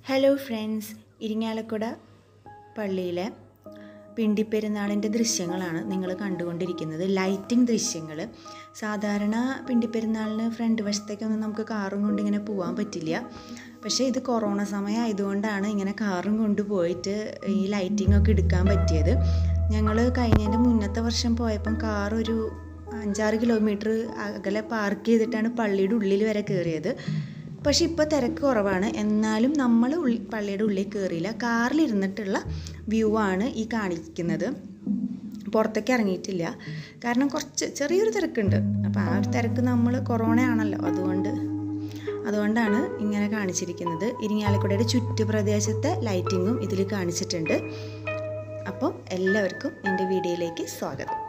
hello friends Irinjalakuda പള്ളിയിലെ പിണ്ടിപ്പെരുന്നാളിൻ്റെ ദൃശ്യങ്ങളാണ് നിങ്ങൾ കണ്ടുകൊണ്ടിരിക്കുന്നത് ലൈറ്റിംഗ് ദൃശ്യങ്ങൾ സാധാരണ പിണ്ടിപ്പെരുന്നാളിന് ഫ്രണ്ട് വശത്തേക്കൊന്നും നമുക്ക് കാറും കൊണ്ട് ഇങ്ങനെ പോകാൻ പറ്റില്ല പക്ഷേ ഇത് കൊറോണ സമയം ആയതുകൊണ്ടാണ് ഇങ്ങനെ കാറും കൊണ്ട് പോയിട്ട് ഈ ലൈറ്റിംഗ് ഒക്കെ എടുക്കാൻ പറ്റിയത് ഞങ്ങൾ കഴിഞ്ഞതിൻ്റെ മുന്നത്തെ വർഷം പോയപ്പം കാർ ഒരു അഞ്ചാറ് കിലോമീറ്റർ അകലെ പാർക്ക് ചെയ്തിട്ടാണ് പള്ളിയുടെ ഉള്ളിൽ വരെ കയറിയത് പക്ഷെ ഇപ്പോൾ തിരക്ക് കുറവാണ് എന്നാലും നമ്മൾ ഉള്ളി പള്ളിയുടെ ഉള്ളിൽ കയറിയില്ല കാറിലിരുന്നിട്ടുള്ള വ്യൂ ആണ് ഈ കാണിക്കുന്നത് പുറത്തേക്ക് ഇറങ്ങിയിട്ടില്ല കാരണം കുറച്ച് ചെറിയൊരു തിരക്കുണ്ട് അപ്പോൾ ആ ഒരു തിരക്ക് നമ്മൾ കൊറോണ ആണല്ലോ അതുകൊണ്ട് അതുകൊണ്ടാണ് ഇങ്ങനെ കാണിച്ചിരിക്കുന്നത് ഇരിങ്ങാലക്കുടയുടെ ചുറ്റുപ്രദേശത്തെ ലൈറ്റിങ്ങും ഇതിൽ കാണിച്ചിട്ടുണ്ട് അപ്പം എല്ലാവർക്കും എൻ്റെ വീഡിയോയിലേക്ക് സ്വാഗതം